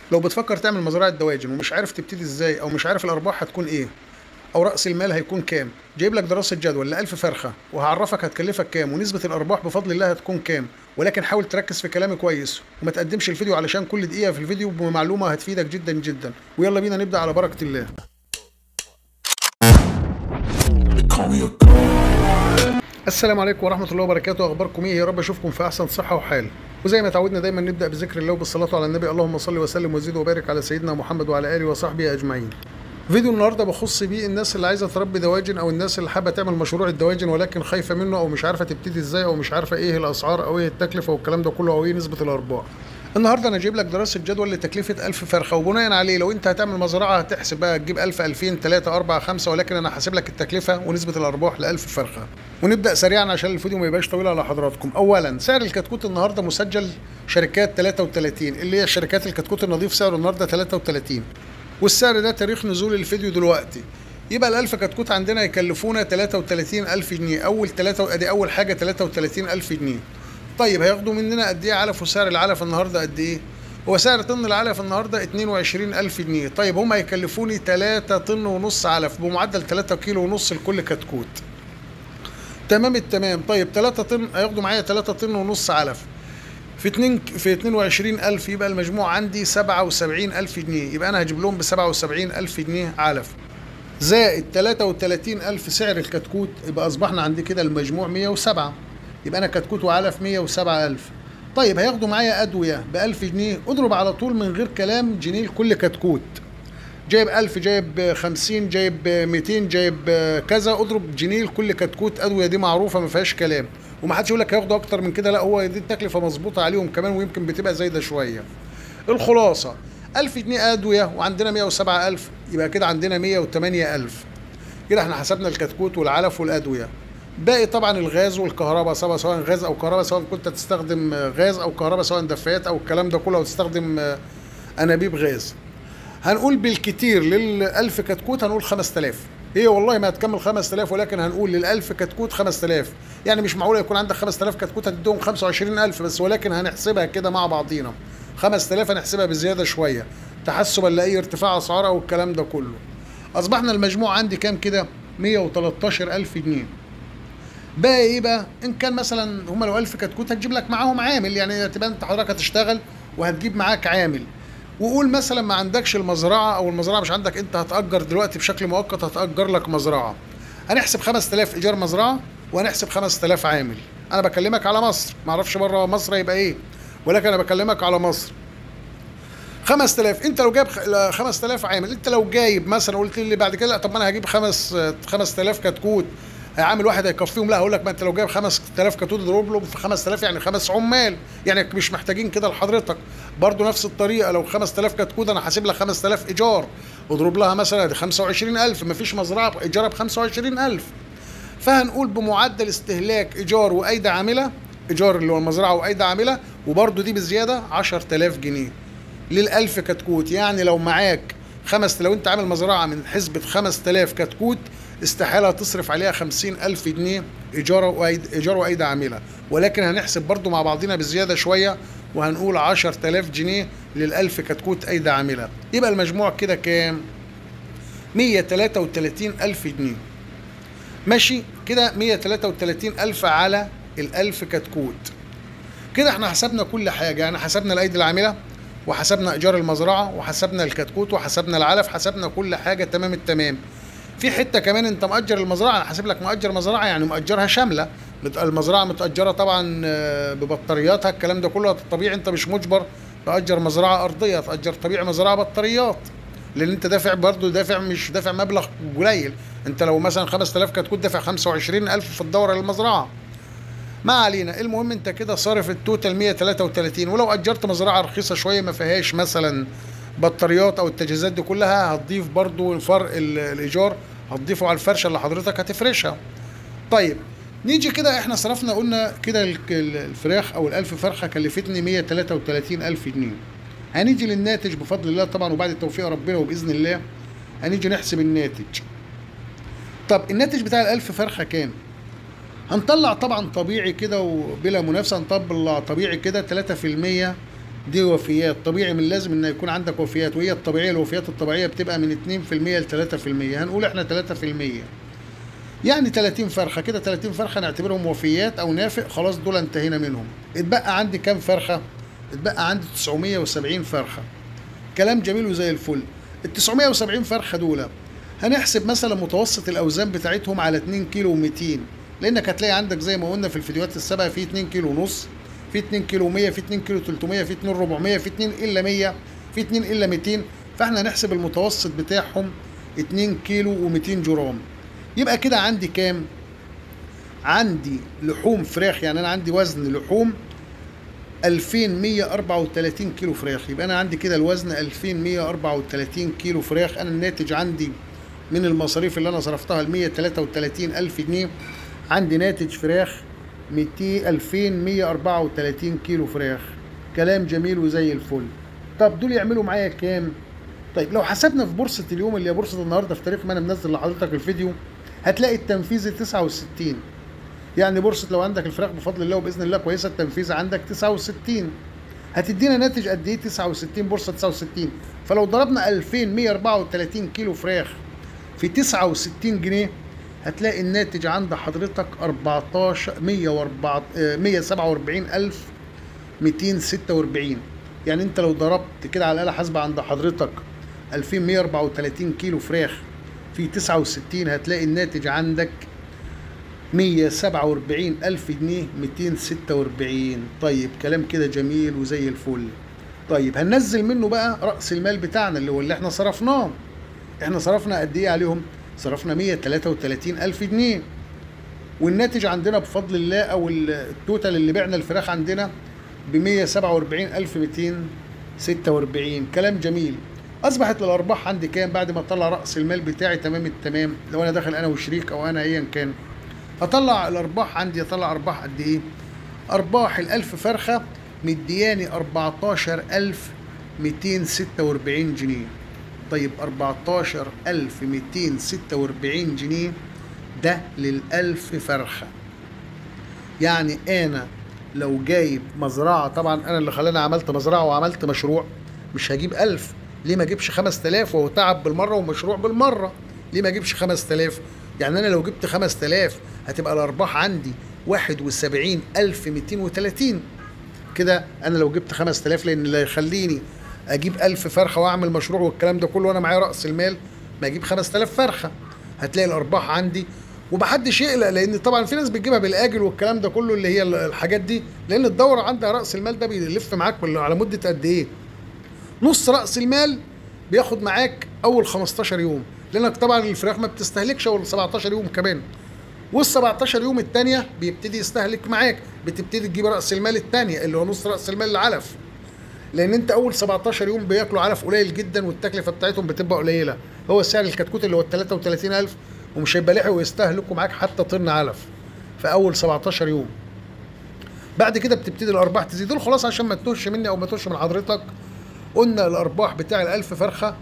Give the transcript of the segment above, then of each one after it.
لو بتفكر تعمل مزرعه دواجن ومش عارف تبتدي ازاي او مش عارف الارباح هتكون ايه او راس المال هيكون كام جايب لك دراسه جدول ل 1000 فرخه وهعرفك هتكلفك كام ونسبه الارباح بفضل الله هتكون كام ولكن حاول تركز في كلامي كويس وما تقدمش الفيديو علشان كل دقيقه في الفيديو بمعلومه هتفيدك جدا جدا ويلا بينا نبدا على بركه الله Call me a god. السلام عليكم ورحمة الله وبركاته أخباركم إيه يا رب أشوفكم في أحسن صحة وحال وزي ما تعودنا دايما نبدأ بذكر الله وبالصلاة على النبي اللهم صل وسلم وزد وبارك على سيدنا محمد وعلى آله وصحبه أجمعين فيديو النهارده بخص بيه الناس اللي عايزه تربي دواجن او الناس اللي حابه تعمل مشروع الدواجن ولكن خايفه منه او مش عارفه تبتدي ازاي او مش عارفه ايه الاسعار او ايه التكلفه والكلام ده كله او ايه نسبه الارباح النهارده انا جايب لك دراسه جدول لتكلفه 1000 فرخه وبناء عليه لو انت هتعمل مزرعه هتحسب بقى تجيب 1000 2000 3 4 5 ولكن انا حاسب لك التكلفه ونسبه الارباح ل 1000 فرخه ونبدا سريعا عشان الفيديو ما يبقاش طويل على حضراتكم اولا سعر الكتكوت النهارده مسجل شركات 33 اللي هي شركات الكتكوت النظيف سعره النهارده 33 والسعر ده تاريخ نزول الفيديو دلوقتي يبقى الألف كتكوت عندنا يكلفونا 33000 جنيه أول تلاتة أدي أول حاجة 33000 جنيه طيب هياخدوا مننا قد إيه علف وسعر العلف النهاردة قد إيه؟ هو سعر طن العلف النهاردة 22000 جنيه طيب هم هيكلفوني 3 طن ونص علف بمعدل 3 كيلو ونص لكل كتكوت تمام التمام طيب 3 طن هياخدوا معايا 3 طن ونص علف في 2 في 22000 يبقى المجموع عندي 77000 جنيه يبقى انا هجيب لهم ب 77000 جنيه علف زائد 33000 سعر الكتكوت يبقى اصبحنا عندي كده المجموع 107 يبقى انا كتكوت وعلف 107000 طيب هياخدوا معايا ادويه ب 1000 جنيه اضرب على طول من غير كلام جنيه لكل كتكوت جايب 1000 جايب 50 جايب 200 جايب كذا اضرب جنيه لكل كتكوت ادويه دي معروفه ما فيهاش كلام ومحدش يقول لك هياخدوا اكتر من كده لا هو دي التكلفه مظبوطه عليهم كمان ويمكن بتبقى زايده شويه الخلاصه 1000 جنيه ادويه وعندنا 107000 يبقى كده عندنا 108000 كده احنا حسبنا الكتكوت والعلف والادويه باقي طبعا الغاز والكهرباء سواء سواء غاز او كهرباء سواء كنت تستخدم غاز او كهرباء سواء دفايات او الكلام ده كله او تستخدم انابيب غاز هنقول بالكتير لل1000 كتكوت هنقول 5000 هي والله ما هتكمل 5000 ولكن هنقول لل1000 كتكوت 5000 يعني مش معقوله يكون عندك 5000 كتكوت هتديهم 25000 بس ولكن هنحسبها كده مع بعضينا 5000 هنحسبها بزياده شويه تحسبا لاي ارتفاع اسعار او الكلام ده كله اصبحنا المجموع عندي كام كده 113000 جنيه باقي ايه بقى ان كان مثلا هم لو 1000 كتكوت هتجيب لك معاهم عامل يعني تبقى انت حضرتك هتشتغل وهتجيب معاك عامل وقول مثلا ما عندكش المزرعه او المزرعه مش عندك انت هتاجر دلوقتي بشكل مؤقت هتاجر لك مزرعه هنحسب 5000 ايجار مزرعه وهنحسب 5000 عامل انا بكلمك على مصر ما اعرفش بره مصر هيبقى ايه ولكن انا بكلمك على مصر 5000 انت لو جايب 5000 عامل انت لو جايب مثلا قلت لي بعد كده لا طب ما انا هجيب 5 5000 كتكوت عامل واحد هيكفيهم لا هقول لك ما انت لو جايب 5000 كتكوت اضرب لهم في 5000 يعني خمس عمال يعني مش محتاجين كده لحضرتك برضو نفس الطريقه لو 5000 كتكوت انا حاسب لك 5000 ايجار اضرب لها مثلا دي 25000 ما فيش مزرعه ايجارها ب 25000 فهنقول بمعدل استهلاك ايجار وايدي عامله ايجار اللي هو المزرعه وايدي عامله وبرضو دي بزياده 10000 جنيه لل1000 كتكوت يعني لو معاك خمس لو انت عامل مزرعه من حسبه 5000 كتكوت استحاله تصرف عليها 50000 جنيه ايجار وأيد ايجار وايدي عامله ولكن هنحسب برضو مع بعضنا بزياده شويه وهنقول 10000 جنيه لل1000 كتكوت ايدي عامله يبقى المجموع كده كام 133000 جنيه ماشي كده 133000 على ال1000 كتكوت كده احنا حسبنا كل حاجه يعني حسبنا الايدي العامله وحسبنا ايجار المزرعه وحسبنا الكتكوت وحسبنا العلف حسبنا كل حاجه تمام التمام في حته كمان انت مأجر المزرعه انا حاسب لك مأجر مزرعه يعني مأجرها شامله المزرعه متأجره طبعا ببطارياتها الكلام ده كله طبيعي انت مش مجبر تأجر مزرعه ارضيه تأجر طبيعي مزرعه بطاريات لان انت دافع برضه دافع مش دافع مبلغ قليل انت لو مثلا 5000 كتكوت دافع 25000 في الدوره للمزرعه ما علينا المهم انت كده صارف التوتال 133 ولو اجرت مزرعه رخيصه شويه ما فيهاش مثلا بطاريات او التجهيزات دي كلها هتضيف برضو فرق الايجار هتضيفه على الفرشه اللي حضرتك هتفرشها طيب نيجي كده احنا صرفنا قلنا كده الفراخ او الالف فرخه كلفتني 133 الف جنيه هنيجي للناتج بفضل الله طبعا وبعد توفيق ربنا وباذن الله هنيجي نحسب الناتج طب الناتج بتاع الالف فرخه كام هنطلع طبعا طبيعي كده وبلا منافسه نطلع طبيعي كده 3% دي وفيات طبيعي من لازم ان يكون عندك وفيات وهي الطبيعيه الوفيات الطبيعيه بتبقى من 2% ل 3% هنقول احنا 3% يعني 30 فرخه كده 30 فرخه نعتبرهم وفيات او نافق خلاص دول انتهينا منهم اتبقى عندي كام فرخه اتبقى عندي 970 فرخه كلام جميل وزي الفل ال 970 فرخه دول هنحسب مثلا متوسط الاوزان بتاعتهم على 2 كيلو و200 لانك هتلاقي عندك زي ما قلنا في الفيديوهات السابقه في 2 كيلو ونص في 2 كيلو 100 في 2 كيلو 300 في 2 400 في 2 الا 100 في 2 الا 200 فاحنا هنحسب المتوسط بتاعهم 2 كيلو و200 جرام يبقى كده عندي كام عندي لحوم فراخ يعني انا عندي وزن لحوم 2134 كيلو فراخ يبقى انا عندي كده الوزن 2134 كيلو فراخ انا الناتج عندي من المصاريف اللي انا صرفتها ال 133 الف جنيه عندي ناتج فراخ 200 2134 كيلو فراخ كلام جميل وزي الفل طب دول يعملوا معايا كام طيب لو حسبنا في بورصه اليوم اللي هي بورصه النهارده في تاريخ ما انا منزل لحضرتك الفيديو هتلاقي التنفيذ 69 يعني بورصه لو عندك الفراخ بفضل الله وباذن الله كويسه التنفيذ عندك 69 هتدينا ناتج قد ايه 69 بورصه 69 فلو ضربنا 2134 كيلو فراخ في 69 جنيه هتلاقي الناتج عند حضرتك 14 104 147200 246 يعني انت لو ضربت كده على الاله حاسبه عند حضرتك 2134 كيلو فراخ في 69 هتلاقي الناتج عندك 147 ألف جنيه 246 طيب كلام كده جميل وزي الفل طيب هننزل منه بقى رأس المال بتاعنا اللي هو اللي احنا صرفناه احنا صرفنا قد ايه عليهم صرفنا 133 ألف جنيه والناتج عندنا بفضل الله او التوتال اللي بعنا الفراخ عندنا ب 147 ألف 246 كلام جميل اصبحت الارباح عندي كام بعد ما اطلع راس المال بتاعي تمام التمام لو انا داخل انا وشريك او انا ايا كان اطلع الارباح عندي اطلع ارباح قد ايه ارباح الالف فرخه مدياني 14246 جنيه طيب 14246 جنيه ده للألف فرخة يعني أنا لو جايب مزرعة طبعا أنا اللي خلاني عملت مزرعة وعملت مشروع مش هجيب ألف ليه ما اجيبش 5000 وهو تعب بالمرة ومشروع بالمرة ليه ما اجيبش 5000 يعني أنا لو جبت 5000 هتبقى الأرباح عندي 71230 كده أنا لو جبت 5000 لأن اللي يخليني أجيب 1000 فرخة وأعمل مشروع والكلام ده كله وأنا معايا رأس المال ما أجيب 5000 فرخة هتلاقي الأرباح عندي ومحدش يقلق لان طبعا في ناس بتجيبها بالاجل والكلام ده كله اللي هي الحاجات دي لان الدوره عندها راس المال ده بيلف معاك على مده قد ايه؟ نص راس المال بياخد معاك اول 15 يوم لانك طبعا الفراخ ما بتستهلكش اول 17 يوم كمان وال 17 يوم الثانيه بيبتدي يستهلك معاك بتبتدي تجيب راس المال الثانيه اللي هو نص راس المال العلف لان انت اول 17 يوم بياكلوا علف قليل جدا والتكلفه بتاعتهم بتبقى قليله هو سعر الكتكوت اللي هو ال 33000 ومش هيبقى لحقوا يستهلكوا معاك حتى طن علف في اول 17 يوم بعد كده بتبتدي الارباح تزيد دول خلاص عشان ما تتوهش مني او ما تتوهش من حضرتك قلنا الارباح بتاع ال1000 فرخه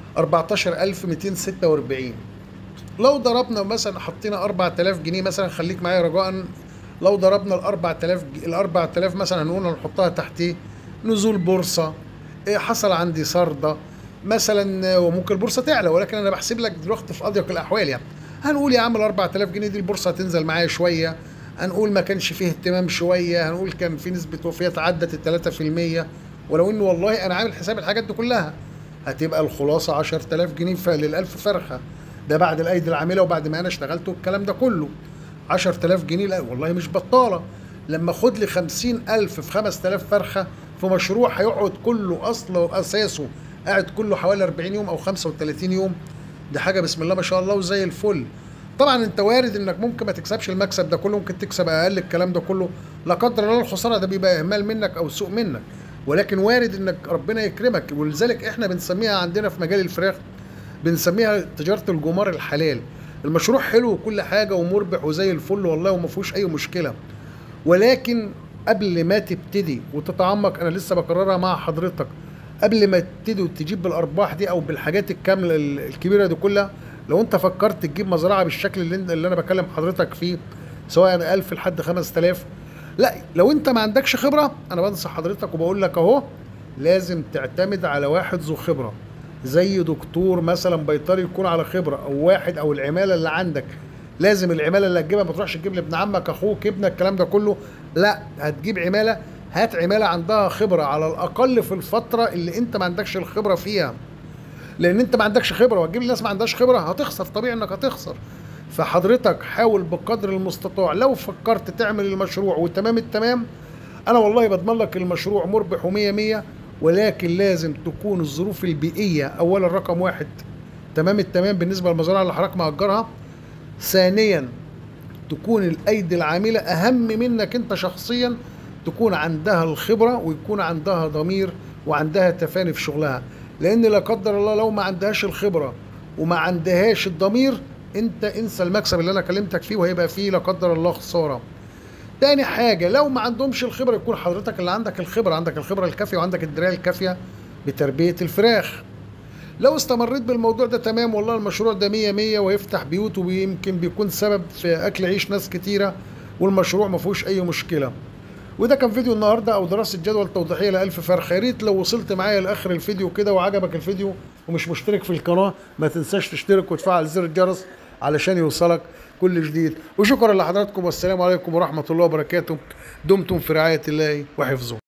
14246 لو ضربنا مثلا حطينا 4000 جنيه مثلا خليك معايا رجاء لو ضربنا ال 4000 ال 4000 مثلا هنقول نحطها تحت ايه نزول بورصه إيه حصل عندي سرده مثلا وممكن البورصه تعلى ولكن انا بحسب لك دلوقتي في اضيق الاحوال يعني هنقول يا عم ال 4000 جنيه دي البورصه هتنزل معايا شويه هنقول ما كانش فيه اهتمام شويه هنقول كان في نسبه وفيات عدت ال 3% ولو انه والله انا عامل حساب الحاجات دي كلها هتبقى الخلاصه 10000 جنيه لل1000 فرخه ده بعد الايدي العامله وبعد ما انا اشتغلت والكلام ده كله 10000 جنيه لا والله مش بطاله لما خد لي 50000 في 5000 فرخه في مشروع هيقعد كله اصله واساسه قاعد كله حوالي 40 يوم او 35 يوم دي حاجه بسم الله ما شاء الله وزي الفل طبعا انت وارد انك ممكن ما تكسبش المكسب ده كله ممكن تكسب اقل الكلام ده كله لا قدر الله الخساره ده بيبقى اهمال منك او سوء منك ولكن وارد انك ربنا يكرمك ولذلك احنا بنسميها عندنا في مجال الفراخ بنسميها تجاره الجمار الحلال المشروع حلو وكل حاجه ومربح وزي الفل والله وما فيهوش اي مشكله ولكن قبل ما تبتدي وتتعمق انا لسه بكررها مع حضرتك قبل ما تبتدي تجيب بالارباح دي او بالحاجات الكامله الكبيره دي كلها لو انت فكرت تجيب مزرعه بالشكل اللي, اللي انا بكلم حضرتك فيه سواء 1000 لحد 5000 لا لو انت ما عندكش خبره انا بنصح حضرتك وبقول لك اهو لازم تعتمد على واحد ذو خبره زي دكتور مثلا بيطري يكون على خبره او واحد او العماله اللي عندك لازم العماله اللي هتجيبها ما تروحش تجيب لابن عمك اخوك ابنك الكلام ده كله لا هتجيب عماله هات عماله عندها خبره على الاقل في الفتره اللي انت ما عندكش الخبره فيها لان انت ما عندكش خبره وهتجيب الناس ما عندهاش خبره هتخسر طبيعي انك هتخسر فحضرتك حاول بقدر المستطاع لو فكرت تعمل المشروع وتمام التمام انا والله بضمن لك المشروع مربح ومية مية ولكن لازم تكون الظروف البيئيه اولا رقم واحد تمام التمام بالنسبه للمزارع اللي حضرتك مأجرها ثانيا تكون الايدي العامله اهم منك انت شخصيا تكون عندها الخبره ويكون عندها ضمير وعندها تفاني في شغلها لان لا قدر الله لو ما عندهاش الخبره وما عندهاش الضمير انت انسى المكسب اللي انا كلمتك فيه وهيبقى فيه لا قدر الله خساره تاني حاجة لو ما عندهمش الخبرة يكون حضرتك اللي عندك الخبرة عندك الخبرة الكافية وعندك الدراية الكافية بتربية الفراخ لو استمريت بالموضوع ده تمام والله المشروع ده مية مية ويفتح بيوت ويمكن بيكون سبب في أكل عيش ناس كتيرة والمشروع ما فيهوش أي مشكلة وده كان فيديو النهارده او دراسه جدول توضيحيه لألف فرخه يا ريت لو وصلت معايا لاخر الفيديو كده وعجبك الفيديو ومش مشترك في القناه ما تنساش تشترك وتفعل زر الجرس علشان يوصلك كل جديد وشكرا لحضراتكم والسلام عليكم ورحمه الله وبركاته دمتم في رعايه الله وحفظه